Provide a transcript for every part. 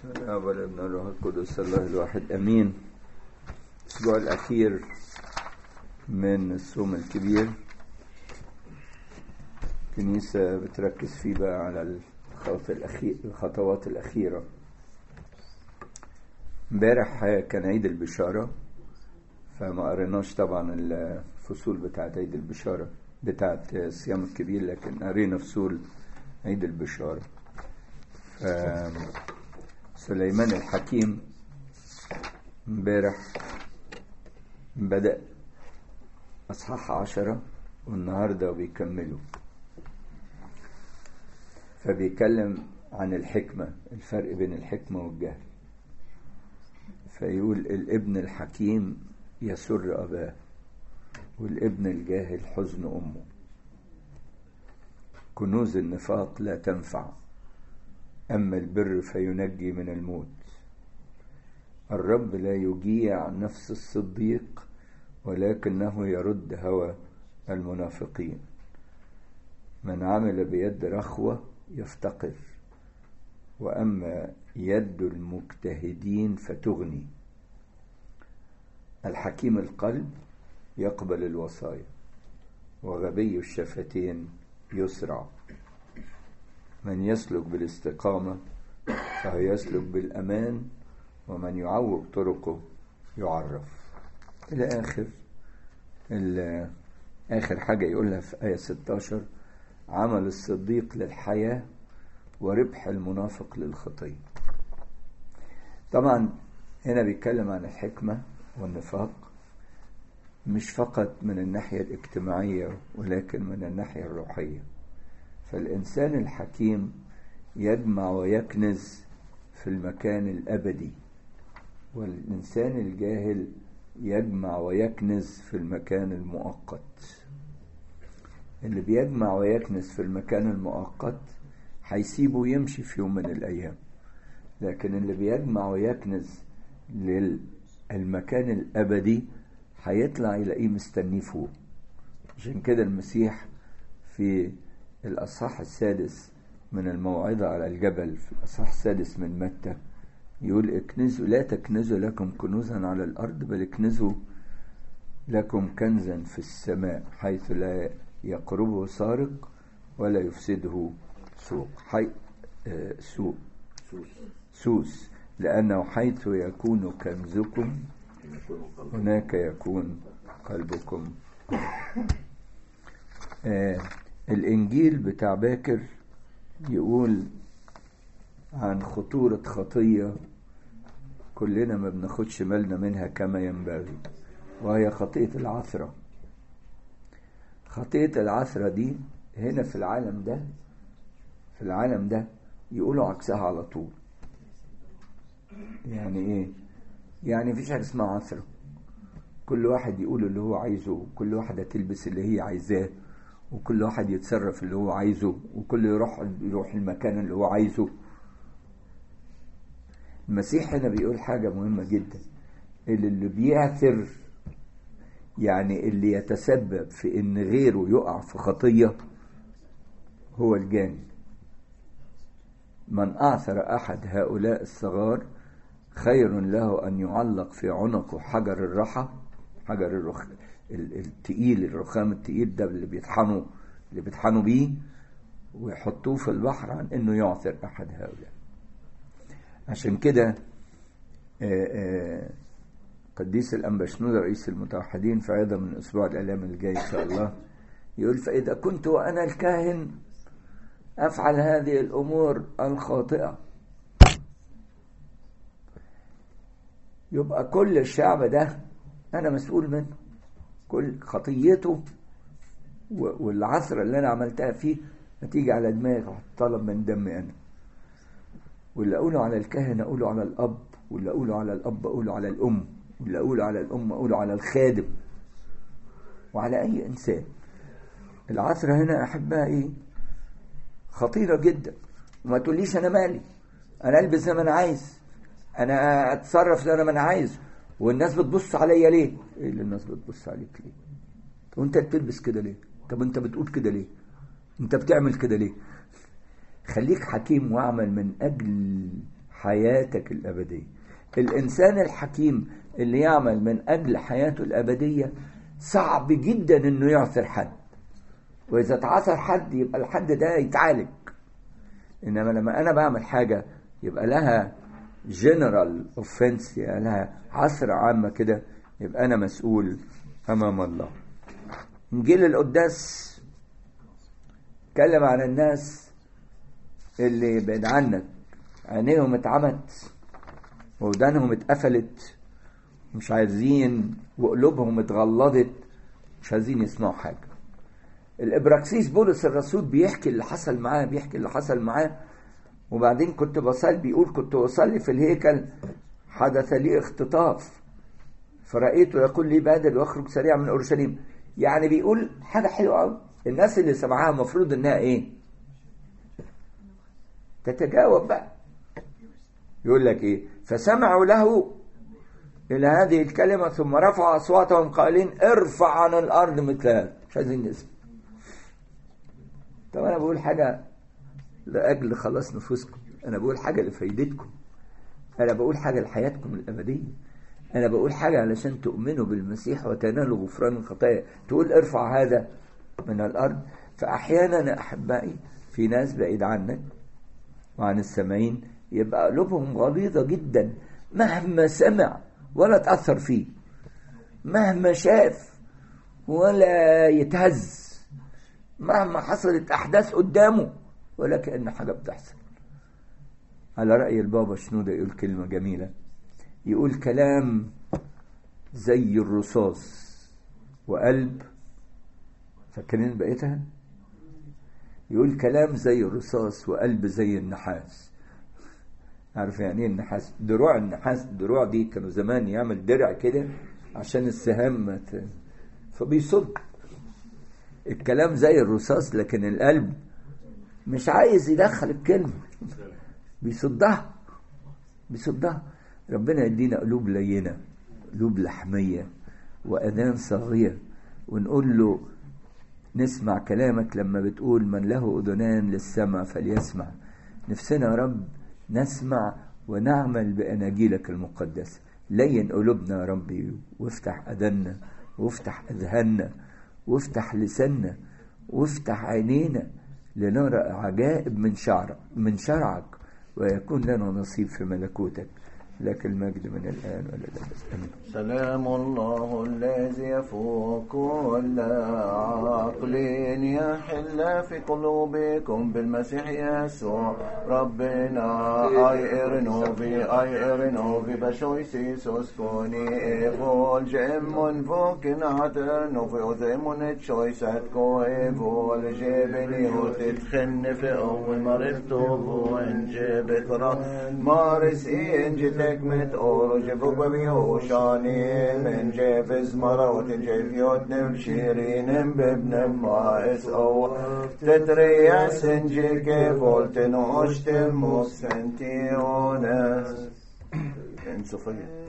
بسم الله والابن والروح القدس الله الواحد امين الاسبوع الاخير من الصوم الكبير الكنيسة بتركز فيه بقى على الخطوات الأخير الخطوات الأخيرة امبارح كان عيد البشارة فما قريناش طبعا الفصول بتاعت عيد البشارة بتاعت الصيام الكبير لكن قرينا فصول عيد البشارة سليمان الحكيم امبارح بدأ أصحاح عشرة والنهاردة بيكملوا فبيتكلم عن الحكمة الفرق بين الحكمة والجهل فيقول الابن الحكيم يسر أباه والابن الجاهل حزن أمه كنوز النفاق لا تنفع أما البر فينجي من الموت الرب لا يجيع نفس الصديق ولكنه يرد هوى المنافقين من عمل بيد رخوة يفتقر وأما يد المجتهدين فتغني الحكيم القلب يقبل الوصايا وغبي الشفتين يسرع من يسلك بالاستقامة فيسلك بالأمان ومن يعوق طرقه يعرف إلى آخر آخر حاجة يقولها في آية 16 عمل الصديق للحياة وربح المنافق للخطية طبعا هنا بيتكلم عن الحكمة والنفاق مش فقط من الناحية الاجتماعية ولكن من الناحية الروحية فالإنسان الحكيم يجمع ويكنز في المكان الأبدي والإنسان الجاهل يجمع ويكنز في المكان المؤقت اللي بيجمع ويكنز في المكان المؤقت هيسيبه يمشي في يوم من الأيام لكن اللي بيجمع ويكنز للمكان الأبدي هيطلع يلاقيه مستنيه فوق عشان كده المسيح في الأصحاح السادس من الموعظة على الجبل في الأصحاح السادس من متى يقول اكنزوا لا تكنزوا لكم كنوزا على الأرض بل اكنزوا لكم كنزا في السماء حيث لا يقربه سارق ولا يفسده سوق حي آه سوق سوس لأنه حيث يكون كنزكم هناك يكون قلبكم آه الإنجيل بتاع باكر يقول عن خطورة خطية كلنا ما بناخدش بالنا منها كما ينبغي وهي خطية العثرة خطية العثرة دي هنا في العالم ده في العالم ده يقولوا عكسها على طول يعني ايه يعني مفيش حاجة اسمها عثرة كل واحد يقول اللي هو عايزه كل واحدة تلبس اللي هي عايزاه وكل واحد يتصرف اللي هو عايزه وكل يروح يروح المكان اللي هو عايزه المسيح هنا بيقول حاجة مهمة جدا اللي, اللي بيعثر يعني اللي يتسبب في ان غيره يقع في خطية هو الجاني من أعثر أحد هؤلاء الصغار خير له أن يعلق في عنقه حجر الرحى حجر الرخ التقيل الرخام التقيل ده اللي بيطحنوا اللي بيطحنوا بيه ويحطوه في البحر عن انه يعثر احد هؤلاء عشان كده قديس الأنبشنود رئيس المتوحدين في عظة من أسبوع الأيام الجاي إن شاء الله يقول فإذا كنت وأنا الكاهن أفعل هذه الأمور الخاطئة يبقى كل الشعب ده أنا مسؤول منه كل خطيته والعثرة اللي أنا عملتها فيه هتيجي على دماغي وهتطلب من دمي أنا واللي أقوله على الكاهن أقوله على الأب واللي أقوله على الأب أقوله على الأم واللي أقوله على الأم أقوله على الخادم وعلى أي إنسان العثرة هنا أحبها إيه خطيرة جدا وما تقوليش أنا مالي أنا ألبس زي ما أنا عايز أنا أتصرف زي ما أنا عايز والناس بتبص عليا ليه؟ إيه اللي الناس بتبص عليك ليه؟ وأنت بتلبس كده ليه؟ طب أنت بتقول كده ليه؟ أنت بتعمل كده ليه؟ خليك حكيم واعمل من أجل حياتك الأبدية الإنسان الحكيم اللي يعمل من أجل حياته الأبدية صعب جدا إنه يعثر حد وإذا تعثر حد يبقى الحد ده يتعالج إنما لما أنا بعمل حاجة يبقى لها جنرال اوفنس يعني لها عثرة عامة كده يبقى أنا مسؤول أمام الله إنجيل القداس اتكلم عن الناس اللي بعيد عنك عينيهم اتعمت ودانهم اتقفلت مش عايزين وقلوبهم اتغلظت مش عايزين يسمعوا حاجة الابراكسيس بولس الرسول بيحكي اللي حصل معاه بيحكي اللي حصل معاه وبعدين كنت بصلي بيقول كنت بصلي في الهيكل حدث لي اختطاف فرأيته يقول لي بادل واخرج سريعا من اورشليم يعني بيقول حاجة حلوة قوي الناس اللي سمعها المفروض انها ايه تتجاوب بقى يقول لك ايه فسمعوا له الى هذه الكلمة ثم رفعوا اصواتهم قائلين ارفع عن الارض مثل هذا مش عايزين نسمع طب انا بقول حاجة لاجل خلاص نفوسكم انا بقول حاجة لفايدتكم انا بقول حاجة لحياتكم الابدية انا بقول حاجة علشان تؤمنوا بالمسيح وتنالوا غفران الخطايا تقول ارفع هذا من الارض فاحيانا احبائي في ناس بعيد عنك وعن السامعين يبقى قلوبهم غليظه جدا مهما سمع ولا تاثر فيه مهما شاف ولا يتهز مهما حصلت احداث قدامه ولا كان حاجه بتحصل على راي البابا شنوده يقول كلمه جميله يقول كلام زي الرصاص وقلب فاكرين بقيتها يقول كلام زي الرصاص وقلب زي النحاس عارف يعني ايه النحاس دروع النحاس الدروع دي كانوا زمان يعمل درع كده عشان السهام ما ت... فبيصد الكلام زي الرصاص لكن القلب مش عايز يدخل الكلمة بيصدها بيصدها ربنا يدينا قلوب لينة قلوب لحمية وأذان صاغية ونقول له نسمع كلامك لما بتقول من له أذنان للسمع فليسمع نفسنا يا رب نسمع ونعمل بأناجيلك المقدسة لين قلوبنا يا ربي وافتح أذاننا وافتح أذهاننا وافتح لساننا وافتح عينينا لنرى عجائب من شعرك من شرعك ويكون لنا نصيب في ملكوتك لك المجد من الآن ولا الأبد آمين سلام الله الذي يفوق كل عقل يحل في قلوبكم بالمسيح يسوع ربنا اي ارنوفي اي ارنوفي بشويسي سوسكوني ايفول جيمون فوكن عترنوفي وزيمون تشويسات كو ايفول جيبني وتتخن في اول مرفتو وان جيبت مارس انجي تكمت اورو جيبوك بيوشان من جيفز مروت جيفيوت نمشيرين بابن مايس او تدرياس انجي فولت نوشت موسنتيونس ان صفية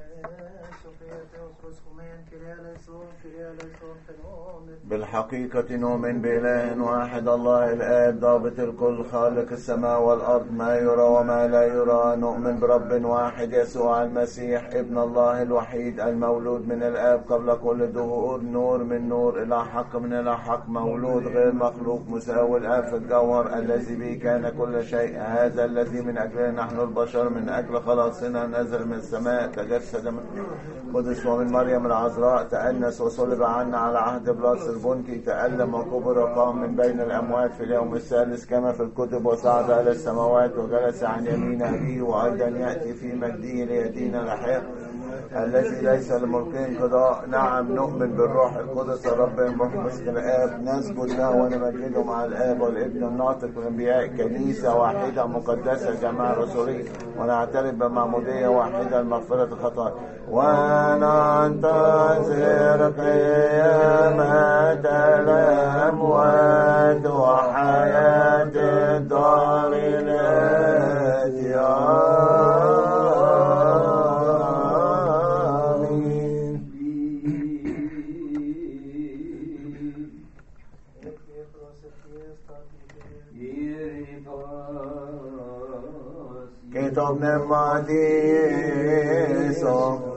بالحقيقة نؤمن بإله واحد الله الآب ضابط الكل خالق السماء والأرض ما يرى وما لا يرى نؤمن برب واحد يسوع المسيح ابن الله الوحيد المولود من الآب قبل كل دهور نور من نور إلى حق من إلى حق مولود غير مخلوق مساوي الآب في الجوهر الذي به كان كل شيء هذا الذي من أجله نحن البشر من أجل خلاصنا نزل من السماء تجسد من قدس ومن مريم العذراء تأنس وصلب عنا على عهد بلاس البنطي تألم وكبر وقام من بين الأموات في اليوم الثالث كما في الكتب وصعد إلى السماوات وجلس عن يمين أبيه وأيضا يأتي في مجده ليدين الأحياء الذي ليس لملك انقضاء نعم نؤمن بالروح القدس الرب المحمس الآب نسجد له ونمجده مع الآب والابن الناطق والأنبياء كنيسة واحدة مقدسة جماعة رسولية ونعترف بمعمودية واحدة لمغفرة الخطايا وننتظر قيامة الأموات وحياة الدار Kitab Nemadiso